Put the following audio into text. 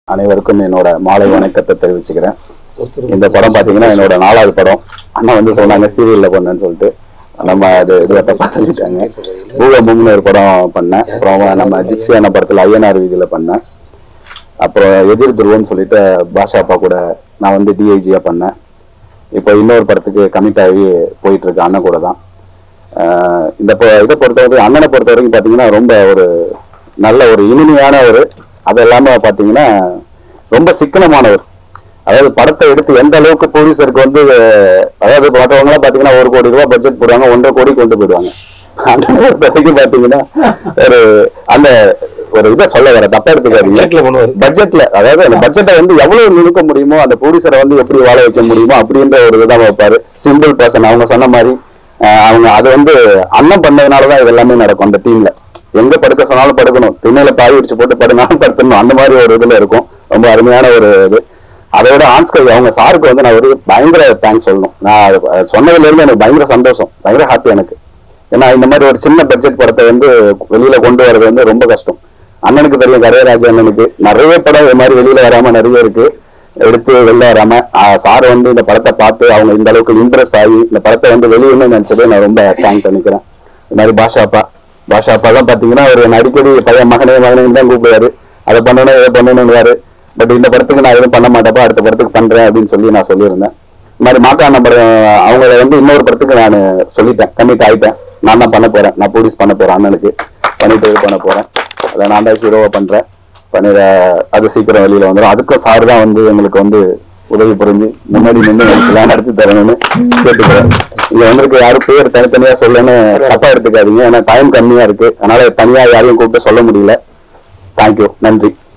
அனைவருக்கும் என்னோட மாலை வணக்கத்தை தெரிவிச்சுக்கிறேன் இந்த படம் பாத்தீங்கன்னா என்னோட நாலாவது படம் அண்ணா வந்து சொன்னாங்க சீரியல்ல பண்ணேன்னு சொல்லிட்டு நம்ம அது இதுவா தப்பா சொல்லிட்டாங்க பூகம்பம்னு ஒரு படம் பண்ணேன் அப்புறம் நம்ம ஜிப்சி அண்ணா படத்துல ஐயனார் வீதியில பண்ணேன் அப்புறம் எதிர் துருவம்னு சொல்லிட்டு பாஷா அப்பா கூட நான் வந்து டிஐஜியா பண்ணேன் இப்போ இன்னொரு படத்துக்கு கமிட் ஆகி போயிட்டு இருக்கு அண்ணன் கூட தான் ஆஹ் இந்த பொ- இதை பொறுத்தவரைக்கும் அண்ணனை பொறுத்த வரைக்கும் பார்த்தீங்கன்னா ரொம்ப ஒரு நல்ல ஒரு இனிமையான ஒரு அது இல்லாம பார்த்தீங்கன்னா ரொம்ப சிக்கனமானவர் அதாவது படத்தை எடுத்து எந்த அளவுக்கு ப்ரொடியூசருக்கு வந்து அதாவது மற்றவங்களாம் பார்த்தீங்கன்னா ஒரு கோடி ரூபாய் பட்ஜெட் போடுவாங்க ஒன்றரை கோடி கொண்டு போயிடுவாங்க அண்ணனை பொறுத்த வரைக்கும் பார்த்தீங்கன்னா ஒரு அந்த ஒரு இதை சொல்ல வர தப்பா எடுத்துக்காதீங்க பட்ஜெட்ல பண்ணுவாரு பட்ஜெட்ல அதாவது அந்த பட்ஜெட்டை வந்து எவ்வளவு நுணுக்க முடியுமோ அந்த ப்ரொடியூசரை வந்து எப்படி வாழ வைக்க முடியுமோ அப்படின்ற ஒரு இதுதான் வைப்பாரு சிம்பிள் பர்சன் அவங்க சொன்ன மாதிரி ஆஹ் அவங்க அது வந்து அண்ணன் பண்ணதுனாலதான் இது எல்லாமே நடக்கும் அந்த டீம்ல எங்க படுக்க சொன்னாலும் படுக்கணும் திண்ணையில பாய் விரிச்சு போட்டு படுனாலும் படுத்தணும் அந்த மாதிரி ஒரு இதுல இருக்கும் ரொம்ப அருமையான ஒரு இது அதை விட ஆன்ஸ்கர் அவங்க சாருக்கு வந்து நான் ஒரு பயங்கர தேங்க்ஸ் சொல்லணும் நான் அது- அது சொன்னதுல இருந்து எனக்கு பயங்கர சந்தோஷம் பயங்கர ஹாப்பி எனக்கு ஏன்னா இந்த மாதிரி ஒரு சின்ன பட்ஜெட் படத்தை வந்து வெளியில கொண்டு வர்றது வந்து ரொம்ப கஷ்டம் அண்ணனுக்கு தெரியும் கரையராஜ அண்ணனுக்கு நிறைய படம் இது மாதிரி வெளியில வராம நிறைய இருக்கு எடுத்து வெளில வராம சார் வந்து இந்த படத்தை பார்த்து அவங்க இந்த அளவுக்கு இம்ப்ரெஸ் ஆகி இந்த படத்தை வந்து வெளியிடணும்னு நினைச்சதை நான் ரொம்ப தேங்க் பண்ணிக்கிறேன் இந்த மாதிரி பாஷாப்பா பாஷாப்பா தான் பாத்தீங்கன்னா அவர் என்னை அடிக்கடி பையன் மகனே மகனே தான் கூப்பிடுவாரு அதை பண்ணணும் இதை பண்ணணும்னுவாரு பட் இந்த படத்துக்கு நான் எதுவும் பண்ண மாட்டேப்பா அடுத்த படத்துக்கு பண்றேன் அப்படின்னு சொல்லி நான் சொல்லியிருந்தேன் இந்த மாதிரி மாக்கா நம்பர் அவங்கள வந்து இன்னொரு படத்துக்கு நான் சொல்லிட்டேன் கமிட் ஆயிட்டேன் நான் தான் பண்ண போறேன் நான் ப்ரொடியூஸ் பண்ண போறேன் அண்ணனுக்கு பண்ணிட்டு இது பண்ண போறேன் அதை நான் தான் ஹீரோவா பண்றேன் பண்ணிட அது சீக்கிரம் வெளியில வந்துடும் அதுக்கும் சார் தான் வந்து எங்களுக்கு வந்து உதவி புரிஞ்சு முன்னாடி நின்று எல்லாம் நடத்தி தரணும்னு கேட்டுக்கிறேன் இங்க வந்திருக்க யாரும் பேர் தனித்தனியா சொல்லணும்னு தப்பா எடுத்துக்காதீங்க ஏன்னா டைம் கம்மியா இருக்கு அதனால தனியா யாரையும் கூப்பிட்டு சொல்ல முடியல தேங்க்யூ நன்றி